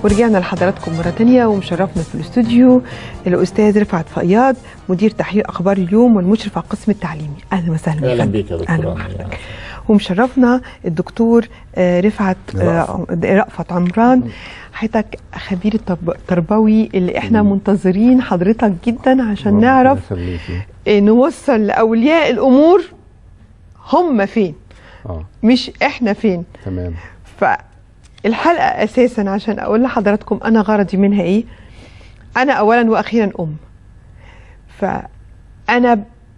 ورجعنا لحضراتكم مرة تانية ومشرفنا في الاستوديو الأستاذ رفعت فياض مدير تحرير أخبار اليوم والمشرف على القسم التعليمي أهلا وسهلا اهلا فندم. بيك يا أهلا دكتور بحضرتك ومشرفنا الدكتور آه، رفعت آه، رأفت عمران حضرتك خبير الترب- تربوي اللي احنا منتظرين حضرتك جدا عشان نعرف يخليكي آه، نوصل لأولياء الأمور هم فين اه مش احنا فين تمام فالحلقه اساسا عشان اقول لحضراتكم انا غرضي منها ايه انا اولا واخيرا ام فانا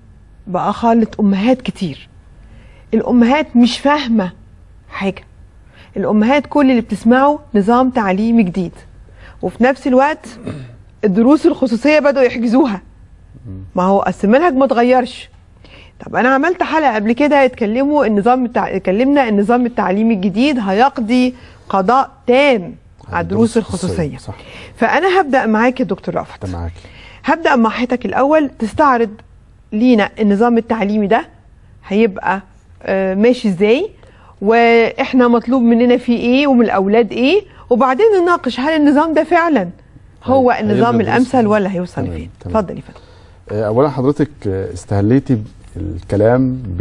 بخالط امهات كتير الامهات مش فاهمه حاجه الامهات كل اللي بتسمعه نظام تعليمي جديد وفي نفس الوقت الدروس الخصوصيه بدأوا يحجزوها ما هو اصل المنهج ما اتغيرش طب انا عملت حلقه قبل كده اتكلموا النظام التع... اتكلمنا النظام التعليمي الجديد هيقضي قضاء تام على الدروس الخصوصيه صح فانا هبدا معاك يا دكتور رأفت انت معاكي هبدا مع حضرتك الاول تستعرض لينا النظام التعليمي ده هيبقى آه، ماشي ازاي واحنا مطلوب مننا فيه ايه ومن الاولاد ايه وبعدين نناقش هل النظام ده فعلا هو هي- النظام هيبدأ الامثل بس- ولا هيوصل تمام، لفين تمام. اتفضل يا فندم آه، اولا حضرتك آه، استهليتي الكلام ب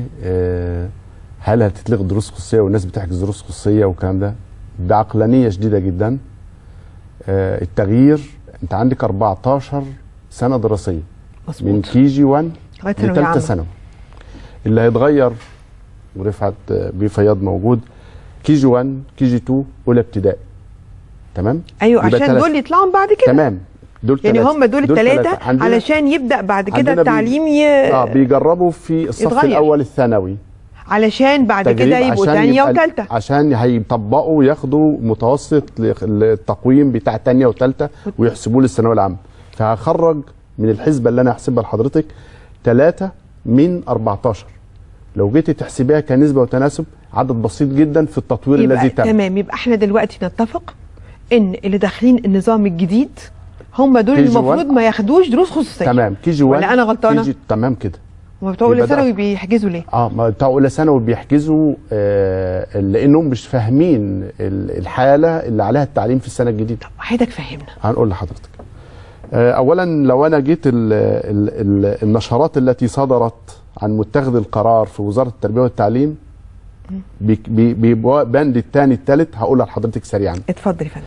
آه، هل هتتلغي دروس خصوصيه والناس بتحجز دروس خصوصيه والكلام ده بعقلانيه شديده جدا آه، التغيير انت عندك 14 سنه دراسيه من مظبوط كي جي 1 لغايه ثانوية لثالثه عامة. ثانوي اللي هيتغير ورفعت آه، بيه فياض موجود كي جي 1 كي جي 2 اولى ابتدائي تمام ايوه يبقى عشان تلاتة. دول يطلعوا بعد كده تمام دول يعني تلاتة. هم دول الثلاثه تلاتة. عندنا- علشان يبدا بعد كده عندنا بي- التعليم ي... اه بيجربوا في الصف يتغير. الاول الثانوي علشان بعد تجريب كده يبقوا عشان ثانيه يبقى- وثالثه عشان هيطبقوا وياخدوا متوسط التقويم بتاع ثانيه وثالثه ويحسبوه للثانويه العامه فهخرج من الحسبه اللي انا هحسبها لحضرتك ثلاثه من 14 لو جيتي تحسبيها كنسبه وتناسب عدد بسيط جدا في التطوير يبقى الذي تم تمام يبقى احنا دلوقتي نتفق ان اللي داخلين النظام الجديد هم دول KG المفروض 1. ما ياخدوش دروس خصوصيه تمام كي جي 1 ولا أنا غلطانة؟ كي جي تمام كده هم بتوع اولى يبقى ده- ثانوي بيحجزوا ليه؟ اه ما بتوع اولى ثانوي بيحجزوا آه لانهم مش فاهمين ال- الحاله اللي عليها التعليم في السنه الجديده حضرتك فهمنا هنقول لحضرتك آه، اولا لو انا جيت ال ال ال النشرات التي صدرت عن متخذ القرار في وزاره التربيه والتعليم بي- بي- ببند الثاني الثالث هقولها لحضرتك سريعا اتفضل يا فندم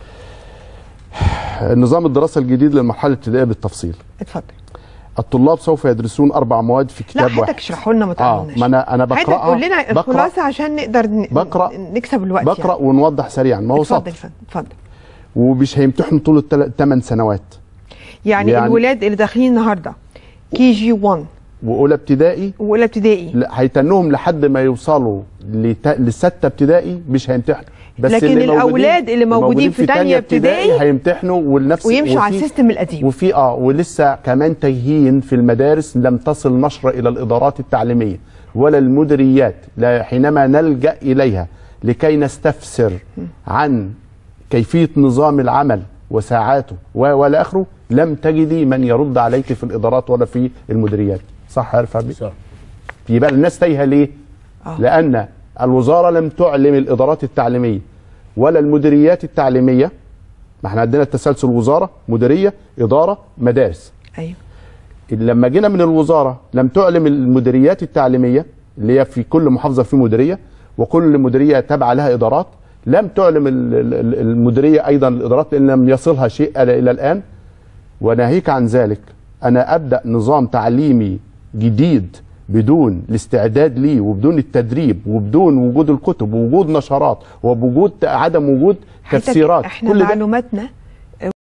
النظام الدراسي الجديد للمرحله الابتدائيه بالتفصيل اتفضل الطلاب سوف يدرسون اربع مواد في لا كتاب واحد حضرتك اشرحوا لنا ما اه تعلمناش ما انا انا حضرتك بقراها قول لنا بقرا الخلاصه عشان نقدر ن- بقرأ- نكسب الوقت بقرا يعني. ونوضح سريعا ما هو اتفضل سطر يا فندم اتفضل ومش هيمتحنوا طول الثمان سنوات يعني, يعني- الولاد اللي داخلين النهارده كي جي 1 واولى ابتدائي واولى ابتدائي لا هيتنهم لحد ما يوصلوا لت... لسته ابتدائي مش هيمتحنوا بس لكن اللي الأولاد اللي موجودين في تانية ابتدائي هيمتحنوا والنفس ويمشوا على وفي- السيستم القديم وفي اه ولسه كمان تيهين في المدارس لم تصل نشرة الى الادارات التعليميه ولا المديريات لا حينما نلجا اليها لكي نستفسر عن كيفيه نظام العمل وساعاته و- والى اخره لم تجدي من يرد عليك في الادارات ولا في المديريات صح يا رفعت بيه؟ صح يبقى الناس تايهه ليه؟ آه. لان الوزاره لم تعلم الادارات التعليميه ولا المديريات التعليميه ما احنا عندنا التسلسل وزاره مديريه اداره مدارس ايوه لما جينا من الوزاره لم تعلم المديريات التعليميه اللي هي في كل محافظه في مديريه وكل مديريه تابعه لها ادارات لم تعلم ال- ال- ال- المديريه ايضا الادارات لان لم يصلها شيء الى إلى الان وناهيك عن ذلك انا ابدا نظام تعليمي جديد بدون الاستعداد ليه وبدون التدريب وبدون وجود الكتب ووجود نشرات وبوجود عدم وجود حضرتك تفسيرات احنا كل ده معلوماتنا